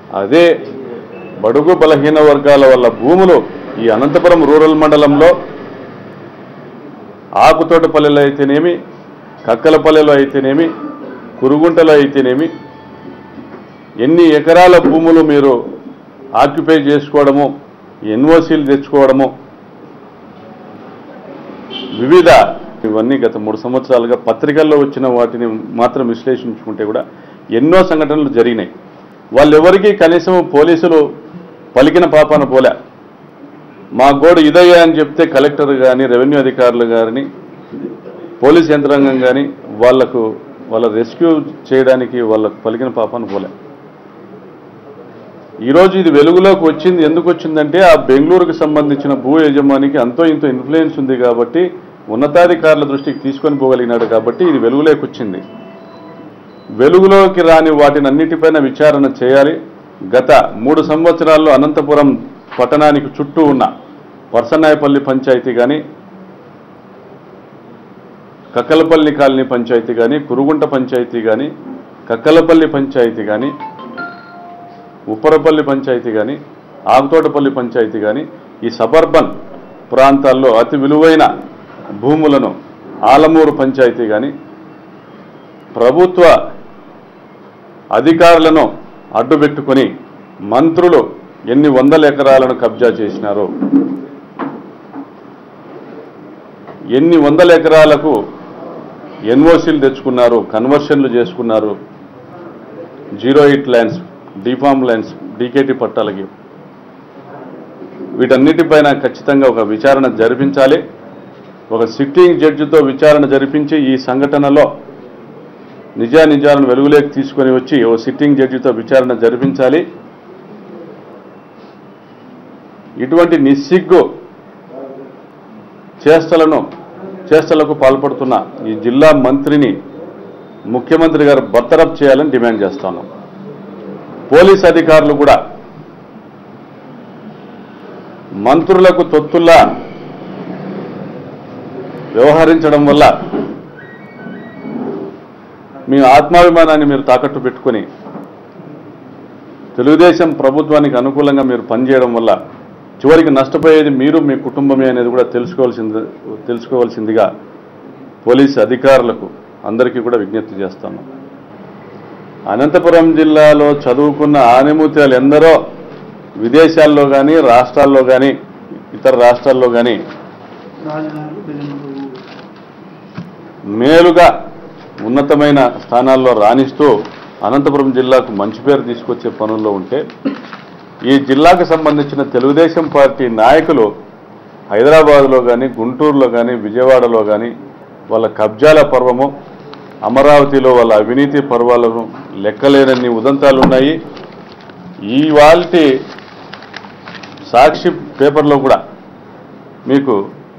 అదే బడుగు బలహీన వర్గాల వల్ల భూములు ఈ అనంతపురం రూరల్ మండలంలో ఆకుతోటపల్లెలో అయితేనేమి కక్కలపల్లెలో అయితేనేమి కురుగుంటలో అయితేనేమి ఎన్ని ఎకరాల భూములు మీరు ఆక్యుపై చేసుకోవడము ఎన్ఓసీలు తెచ్చుకోవడము వివిధ ఇవన్నీ గత మూడు సంవత్సరాలుగా పత్రికల్లో వచ్చిన వాటిని మాత్రం విశ్లేషించుకుంటే కూడా ఎన్నో సంఘటనలు జరిగినాయి వాళ్ళెవరికీ కనీసం పోలీసులు పలికిన పాపాన పోలే మా గోడు ఇదయ్యా అని చెప్తే కలెక్టర్ కానీ రెవెన్యూ అధికారులు కానీ పోలీస్ యంత్రాంగం కానీ వాళ్లకు వాళ్ళ రెస్క్యూ చేయడానికి వాళ్ళకు పలికిన పాపాన పోలే ఈరోజు ఇది వెలుగులోకి వచ్చింది ఎందుకు వచ్చిందంటే ఆ బెంగళూరుకు సంబంధించిన భూ యజమానికి అంతో ఇంతో ఇన్ఫ్లుయెన్స్ ఉంది కాబట్టి ఉన్నతాధికారుల దృష్టికి తీసుకొని పోగలిగినాడు కాబట్టి ఇది వెలుగులోకి వచ్చింది వెలుగులోకి రాని వాటిని అన్నిటిపైన విచారణ చేయాలి గత మూడు సంవత్సరాల్లో అనంతపురం పట్టణానికి చుట్టూ ఉన్న పర్సనాయపల్లి పంచాయతీ కానీ కక్కలపల్లి కాలనీ పంచాయతీ కానీ కురుగుంట పంచాయతీ కానీ కక్కలపల్లి పంచాయతీ కానీ ఉప్పరపల్లి పంచాయతీ కానీ ఆకుతోటపల్లి పంచాయతీ కానీ ఈ సబర్బన్ ప్రాంతాల్లో అతి విలువైన భూములను ఆలమూరు పంచాయతీ కానీ ప్రభుత్వ అధికారులను అడ్డుపెట్టుకొని మంత్రులు ఎన్ని వందల ఎకరాలను కబ్జా చేసినారో ఎన్ని వందల ఎకరాలకు ఎన్ఓసీలు తెచ్చుకున్నారు కన్వర్షన్లు చేసుకున్నారు జీరో ఎయిట్ ల్యాండ్స్ డిఫామ్ ల్యాండ్స్ డీకేటీ పట్టాలకి వీటన్నిటిపైన ఖచ్చితంగా ఒక విచారణ జరిపించాలి ఒక సిట్టింగ్ జడ్జితో విచారణ జరిపించి ఈ సంఘటనలో నిజానిజాలను వెలుగులోకి తీసుకొని వచ్చి ఓ సిట్టింగ్ జడ్జితో విచారణ జరిపించాలి ఇటువంటి నిస్సిగ్గు చేష్టలను చేష్టలకు పాల్పడుతున్న ఈ జిల్లా మంత్రిని ముఖ్యమంత్రి గారు బర్తరఫ్ చేయాలని డిమాండ్ చేస్తాను పోలీస్ అధికారులు కూడా మంత్రులకు తొత్తుల్లా వ్యవహరించడం వల్ల మీ ఆత్మాభిమానాన్ని మీరు తాకట్టు పెట్టుకొని తెలుగుదేశం ప్రభుత్వానికి అనుకూలంగా మీరు పనిచేయడం వల్ల చివరికి నష్టపోయేది మీరు మీ కుటుంబమే అనేది కూడా తెలుసుకోవాల్సింది తెలుసుకోవాల్సిందిగా పోలీస్ అధికారులకు అందరికీ కూడా విజ్ఞప్తి చేస్తాను అనంతపురం జిల్లాలో చదువుకున్న ఆనిముత్యాలు ఎందరో విదేశాల్లో కానీ రాష్ట్రాల్లో కానీ ఇతర రాష్ట్రాల్లో కానీ రాజధాని బెంగళూరు మేలుగా ఉన్నతమైన స్థానాల్లో రాణిస్తూ అనంతపురం జిల్లాకు మంచి పేరు తీసుకొచ్చే పనుల్లో ఉంటే ఈ జిల్లాకు సంబంధించిన తెలుగుదేశం పార్టీ నాయకులు హైదరాబాద్లో కానీ గుంటూరులో కానీ విజయవాడలో కానీ వాళ్ళ కబ్జాల పర్వము అమరావతిలో వాళ్ళ అవినీతి పర్వాలను లెక్కలేనన్ని ఉదంతాలు ఉన్నాయి ఈ వాల్టి సాక్షి పేపర్లో కూడా మీకు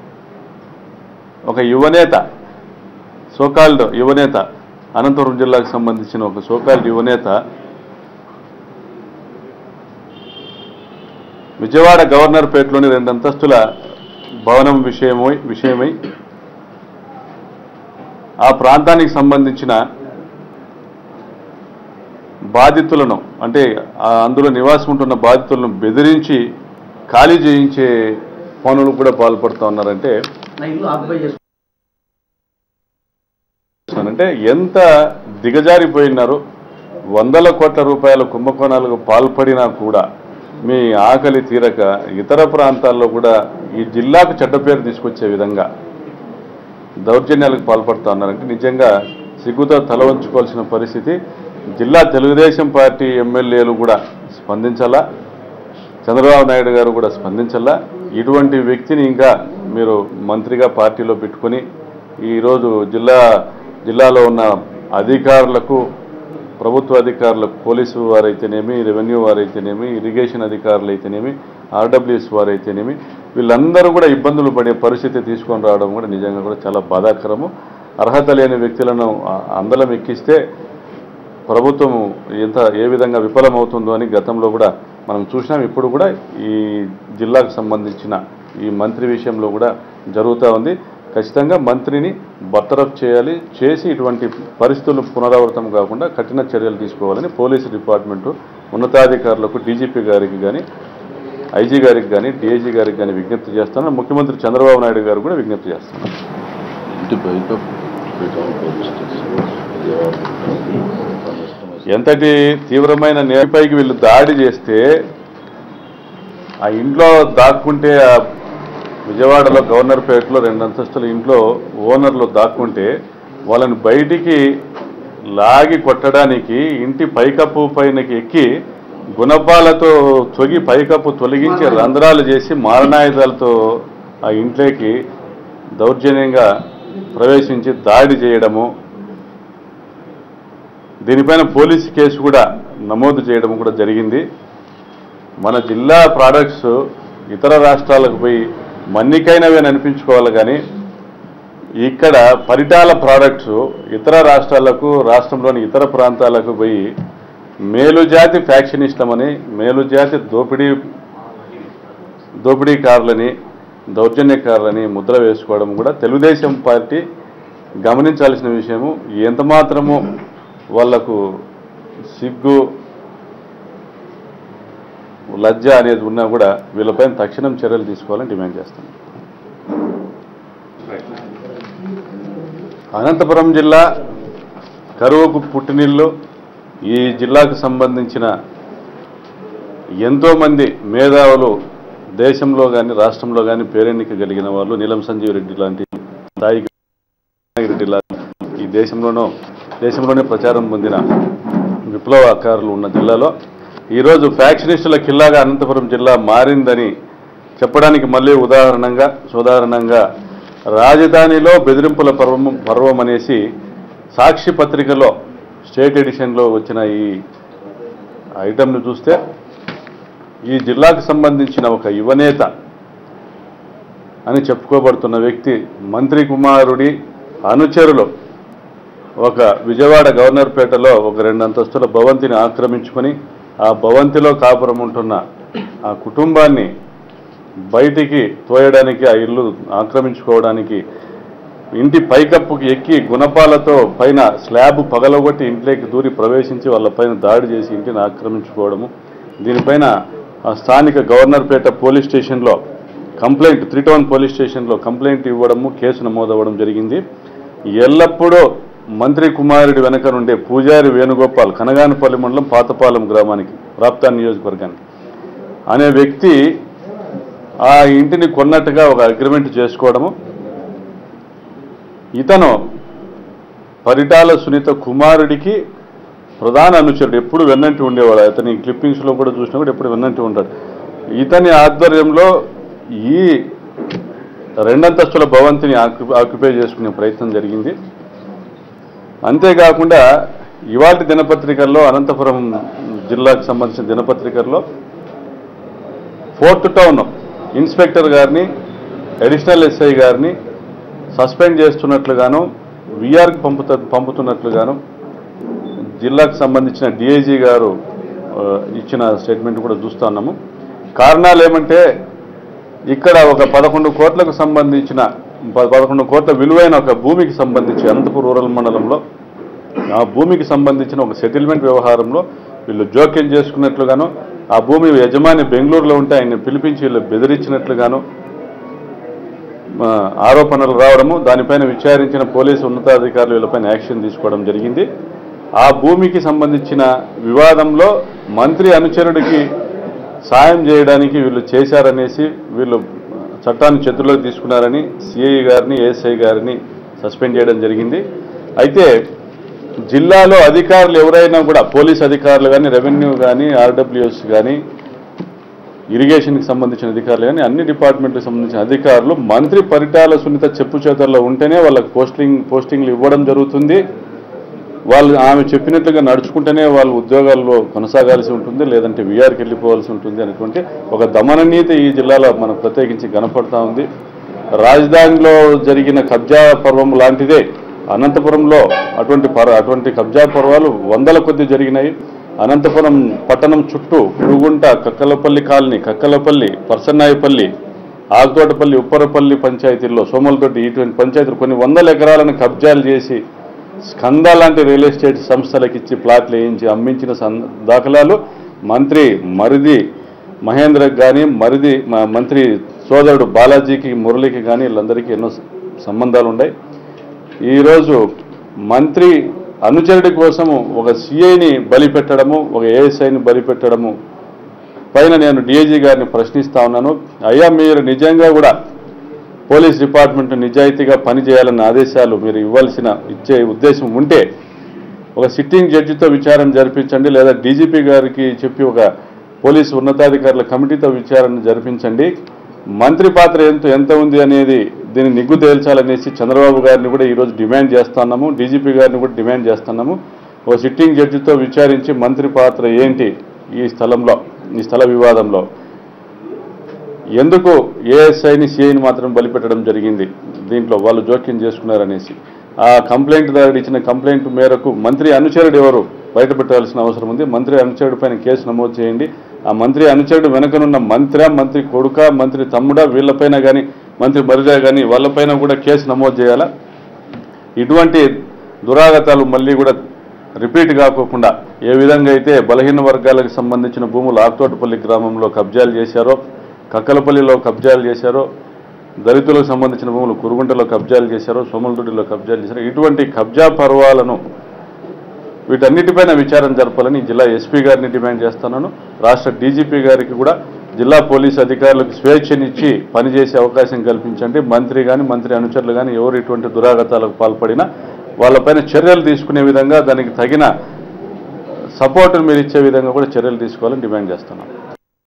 ఒక యువనేత సోకాల్డ్ యువనేత అనంతపురం జిల్లాకు సంబంధించిన ఒక సోకాల్డ్ యువనేత విజయవాడ గవర్నర్పేటలోని రెండు అంతస్తుల భవనం విషయమై విషయమై ఆ ప్రాంతానికి సంబంధించిన బాధితులను అంటే ఆ అందులో నివాసం ఉంటున్న బాధితులను బెదిరించి ఖాళీ చేయించే పనులు కూడా పాల్పడుతూ ఉన్నారంటే నా ఇల్లు ఆక్యుపై చేసుకుంటాను అంటే ఎంత దిగజారిపోయినారు వందల కోట్ల రూపాయల కుంభకోణాలకు పాల్పడినా కూడా మీ ఆకలి తీరక ఇతర ప్రాంతాల్లో కూడా ఈ జిల్లాకు చెడ్డ పేరు తీసుకొచ్చే విధంగా దౌర్జన్యాలకు పాల్పడుతూ ఉన్నారంటే నిజంగా సిగ్గుతో తల వంచుకోవాల్సిన పరిస్థితి జిల్లా తెలుగుదేశం పార్టీ ఎమ్మెల్యేలు కూడా స్పందించాలా చంద్రబాబు నాయుడు గారు కూడా స్పందించాలా ఇటువంటి వ్యక్తిని ఇంకా మీరు మంత్రిగా పార్టీలో పెట్టుకొని ఈరోజు జిల్లా జిల్లాలో ఉన్న అధికారులకు ప్రభుత్వ అధికారులకు పోలీసు వారైతేనేమి రెవెన్యూ వారైతేనేమి ఇరిగేషన్ అధికారులు అయితేనేమి ఆర్డబ్ల్యూఎస్ వారైతేనేమి వీళ్ళందరూ కూడా ఇబ్బందులు పడే పరిస్థితి తీసుకొని రావడం కూడా నిజంగా కూడా చాలా బాధాకరము అర్హత లేని వ్యక్తులను ఆ- అందలం ఎక్కిస్తే ప్రభుత్వం ఎంత ఏ విధంగా విఫలమవుతుందో అని గతంలో కూడా మనం చూసినాం ఇప్పుడు కూడా ఈ జిల్లాకు సంబంధించిన ఈ మంత్రి విషయంలో కూడా జరుగుతూ ఉంది ఖచ్చితంగా మంత్రిని బర్తరఫ్ చేయాలి చేసి ఇటువంటి పరిస్థితులు పునరావృతం కాకుండా కఠిన చర్యలు తీసుకోవాలని పోలీసు డిపార్ట్మెంటు ఉన్నతాధికారులకు డీజీపీ గారికి కానీ ఐజీ గారికి కానీ డిఐజీ గారికి కానీ విజ్ఞప్తి చేస్తాను ముఖ్యమంత్రి చంద్రబాబు నాయుడు గారు కూడా విజ్ఞప్తి చేస్తాను ఇంటి బయట పెట్రోల్ ఎంతటి తీవ్రమైన నేపైకి వీళ్ళు దాడి చేస్తే ఆ ఇంట్లో దాక్కుంటే ఆ విజయవాడలో గవర్నర్పేటలో రెండు అంతస్తుల ఇంట్లో ఓనర్లు దాక్కుంటే వాళ్ళని బయటికి లాగి కొట్టడానికి ఇంటి పైకప్పు పైనకి ఎక్కి గుణపాలతో తొగి పైకప్పు తొలగించి రంధ్రాలు చేసి మారణాయుధాలతో ఆ ఇంట్లోకి దౌర్జన్యంగా ప్రవేశించి దాడి చేయడము దీనిపైన పోలీసు కేసు కూడా నమోదు చేయడం కూడా జరిగింది మన జిల్లా ప్రోడక్ట్స్ ఇతర రాష్ట్రాలకు పోయి మన్నికైనవి అని అనిపించుకోవాలి కానీ ఇక్కడ పరిటాల ప్రోడక్ట్స్ ఇతర రాష్ట్రాలకు రాష్ట్రంలోని ఇతర ప్రాంతాలకు పోయి మేలుజాతి ఫ్యాక్షనిస్టమని మేలుజాతి దోపిడీ దోపిడీకారులని దౌర్జన్యకారులని ముద్ర వేసుకోవడం కూడా తెలుగుదేశం పార్టీ గమనించాల్సిన విషయము ఎంత మాత్రము వాళ్లకు సిగ్గు లజ్జ అనేది ఉన్నా కూడా వీళ్ళపైన తక్షణం చర్యలు తీసుకోవాలని డిమాండ్ చేస్తాం అనంతపురం జిల్లా కరువుకు పుట్టినిల్లు ఈ జిల్లాకు సంబంధించిన ఎంతోమంది మేధావులు దేశంలో కానీ రాష్ట్రంలో కానీ పేరెన్నిక కలిగిన వాళ్ళు నీలం సంజీవ్ రెడ్డి లాంటి స్థాయి రెడ్డి లాంటి ఈ దేశంలోనూ దేశంలోనే ప్రచారం పొందిన విప్లవకారులు ఉన్న జిల్లాలో ఈరోజు ఫ్యాక్షనిస్టుల కిల్లాగా అనంతపురం జిల్లా మారిందని చెప్పడానికి మళ్ళీ ఉదాహరణంగా ఉదాహరణంగా రాజధానిలో బెదిరింపుల పర్వం పర్వం అనేసి సాక్షి పత్రికలో స్టేట్ ఎడిషన్లో వచ్చిన ఈ ఐటమ్ను చూస్తే ఈ జిల్లాకు సంబంధించిన ఒక యువనేత అని చెప్పుకోబడుతున్న వ్యక్తి మంత్రి కుమారుడి అనుచరులు ఒక విజయవాడ గవర్నర్పేటలో ఒక రెండు అంతస్తుల భవంతిని ఆక్రమించుకొని ఆ భవంతిలో కాపురం ఉంటున్న ఆ కుటుంబాన్ని బయటికి తోయడానికి ఆ ఇల్లు ఆక్రమించుకోవడానికి ఇంటి పైకప్పుకి ఎక్కి గుణపాలతో పైన స్లాబ్ పగలగొట్టి ఇంట్లోకి దూరి ప్రవేశించి వాళ్ళ పైన దాడి చేసి ఇంటిని ఆక్రమించుకోవడము దీనిపైన ఆ స్థానిక గవర్నర్పేట పోలీస్ స్టేషన్లో కంప్లైంట్ త్రీ టౌన్ పోలీస్ స్టేషన్లో కంప్లైంట్ ఇవ్వడము కేసు నమోదవ్వడం జరిగింది ఎల్లప్పుడూ మంత్రి కుమారుడి వెనక నుండే పూజారి వేణుగోపాల్ కనగానపల్లి మండలం పాతపాలెం గ్రామానికి రాప్తాన్ నియోజకవర్గానికి అనే వ్యక్తి ఆ ఇంటిని కొన్నట్టుగా ఒక అగ్రిమెంట్ చేసుకోవడము ఇతను పరిటాల సునీత కుమారుడికి ప్రధాన అనుచరుడు ఎప్పుడు వెన్నంటి ఉండేవాడు అతని క్లిప్పింగ్స్లో కూడా చూసినా కూడా ఎప్పుడు వెన్నంటి ఉంటాడు ఇతని ఆధ్వర్యంలో ఈ రెండంతస్తుల భవంతిని ఆక్యు ఆక్యుపై చేసుకునే ప్రయత్నం జరిగింది అంతేకాకుండా ఇవాటి దినపత్రికల్లో అనంతపురం జిల్లాకు సంబంధించిన దినపత్రికల్లో ఫోర్త్ టౌన్ ఇన్స్పెక్టర్ గారిని అడిషనల్ ఎస్ఐ గారిని సస్పెండ్ చేస్తున్నట్లుగాను విఆర్కి పంపుత పంపుతున్నట్లుగాను జిల్లాకు సంబంధించిన డిఐజీ గారు ఆ, ఇచ్చిన స్టేట్మెంట్ కూడా చూస్తా ఉన్నాము కారణాలు ఏమంటే ఇక్కడ ఒక పదకొండు కోట్లకు సంబంధించిన ప- పదకొండు కోట్ల విలువైన ఒక భూమికి సంబంధించి అనంతపురం రూరల్ మండలంలో ఆ భూమికి సంబంధించిన ఒక సెటిల్మెంట్ వ్యవహారంలో వీళ్ళు జోక్యం చేసుకున్నట్లుగాను ఆ భూమి యజమాని బెంగళూరులో ఉంటే ఆయన్ని పిలిపించి వీళ్ళు బెదిరించినట్లుగాను ఆ, ఆరోపణలు రావడము దానిపైన విచారించిన పోలీసు ఉన్నతాధికారులు వీళ్ళపైన యాక్షన్ తీసుకోవడం జరిగింది ఆ భూమికి సంబంధించిన వివాదంలో మంత్రి అనుచరుడికి సాయం చేయడానికి వీళ్ళు చేశారనేసి వీళ్ళు చట్టాన్ని చేతుల్లోకి తీసుకున్నారని సిఐ గారిని ఏఎస్ఐ గారిని సస్పెండ్ చేయడం జరిగింది అయితే జిల్లాలో అధికారులు ఎవరైనా కూడా పోలీస్ అధికారులు కానీ రెవెన్యూ కానీ ఆర్డబ్ల్యూఎస్ కానీ ఇరిగేషన్కి సంబంధించిన అధికారులు కానీ అన్ని డిపార్ట్మెంట్కి సంబంధించిన అధికారులు మంత్రి పరిటాల సున్నిత చెప్పు చేతల్లో ఉంటేనే వాళ్ళకి పోస్టింగ్ పోస్టింగ్లు ఇవ్వడం జరుగుతుంది వాళ్ళు ఆమె చెప్పినట్లుగా నడుచుకుంటేనే వాళ్ళు ఉద్యోగాల్లో కొనసాగాల్సి ఉంటుంది లేదంటే వీఆర్కి వెళ్ళిపోవాల్సి ఉంటుంది అనేటువంటి ఒక దమననీతి ఈ జిల్లాలో మనకు ప్రత్యేకించి కనపడతా ఉంది రాజధానిలో జరిగిన కబ్జా పర్వం లాంటిదే అనంతపురంలో అటువంటి పర్ అటువంటి కబ్జా పర్వాలు వందల కొద్ది జరిగినాయి అనంతపురం పట్టణం చుట్టూ పురుగుంట కక్కలపల్లి కాలనీ కక్కలపల్లి పర్సన్నాయపల్లి ఆకుతోటపల్లి ఉప్పరపల్లి పంచాయతీల్లో సోమలదొడ్డి ఇటువంటి పంచాయతీలు కొన్ని వందల ఎకరాలను కబ్జాలు చేసి స్కంద లాంటి రియల్ ఎస్టేట్ సంస్థలకు ఇచ్చి ప్లాట్లు వేయించి అమ్మించిన సం- దాఖలాలు మంత్రి మరిది మహేంద్రకు కానీ మరిది మా మంత్రి సోదరుడు బాలాజీకి మురళికి కానీ వీళ్ళందరికీ ఎన్నో సంబంధాలు ఉన్నాయి ఈరోజు మంత్రి అనుచరుడి కోసము ఒక సిఐని బలి పెట్టడము ఒక ఏఎస్ఐని బలి పెట్టడము పైన నేను డిఐజీ గారిని ప్రశ్నిస్తా ఉన్నాను అయ్యా మీరు నిజంగా కూడా పోలీస్ డిపార్ట్మెంట్ నిజాయితీగా పనిచేయాలన్న ఆదేశాలు మీరు ఇవ్వాల్సిన ఇచ్చే ఉద్దేశం ఉంటే ఒక సిట్టింగ్ జడ్జితో విచారణ జరిపించండి లేదా డీజీపీ గారికి చెప్పి ఒక పోలీసు ఉన్నతాధికారుల కమిటీతో విచారణ జరిపించండి మంత్రి పాత్ర ఎంత ఎంత ఉంది అనేది దీన్ని నిగ్గు తేల్చాలనేసి చంద్రబాబు గారిని కూడా ఈరోజు డిమాండ్ చేస్తున్నాము డీజీపీ గారిని కూడా డిమాండ్ చేస్తున్నాము ఒక సిట్టింగ్ జడ్జితో విచారించి మంత్రి పాత్ర ఏంటి ఈ స్థలంలో ఈ స్థల వివాదంలో ఎందుకు ఏఎస్ఐని సిఐని మాత్రం బలిపెట్టడం జరిగింది దీంట్లో వాళ్ళు జోక్యం చేసుకున్నారనేసి ఆ కంప్లైంట్ దారుడు ఇచ్చిన కంప్లైంట్ మేరకు మంత్రి అనుచరుడు ఎవరు బయటపెట్టాల్సిన అవసరం ఉంది మంత్రి అనుచరుడు పైన కేసు నమోదు చేయండి ఆ మంత్రి అనుచరుడు వెనకనున్న మంత్రి మంత్రి కొడుక మంత్రి తమ్ముడా వీళ్ళపైన కానీ మంత్రి మరిదా కానీ వాళ్ళపైన కూడా కేసు నమోదు చేయాలా ఇటువంటి దురాగతాలు మళ్ళీ కూడా రిపీట్ కాకోకుండా ఏ విధంగా అయితే బలహీన వర్గాలకు సంబంధించిన భూములు ఆక్తోటపల్లి గ్రామంలో కబ్జాలు చేశారో కక్కలపల్లిలో కబ్జాలు చేశారో దళితులకు సంబంధించిన భూములు కురుగుంటలో కబ్జాలు చేశారో సోమలదొడ్డిలో కబ్జాలు చేశారో ఇటువంటి కబ్జా పర్వాలను వీటన్నిటిపైన విచారణ జరపాలని జిల్లా ఎస్పీ గారిని డిమాండ్ చేస్తున్నాను రాష్ట్ర డీజీపీ గారికి కూడా జిల్లా పోలీస్ అధికారులకు స్వేచ్ఛనిచ్చి పనిచేసే అవకాశం కల్పించండి మంత్రి కానీ మంత్రి అనుచరులు కానీ ఎవరు ఇటువంటి దురాగతాలకు పాల్పడినా వాళ్ళపైన చర్యలు తీసుకునే విధంగా దానికి తగిన సపోర్ట్ మీరు ఇచ్చే విధంగా కూడా చర్యలు తీసుకోవాలని డిమాండ్ చేస్తున్నాను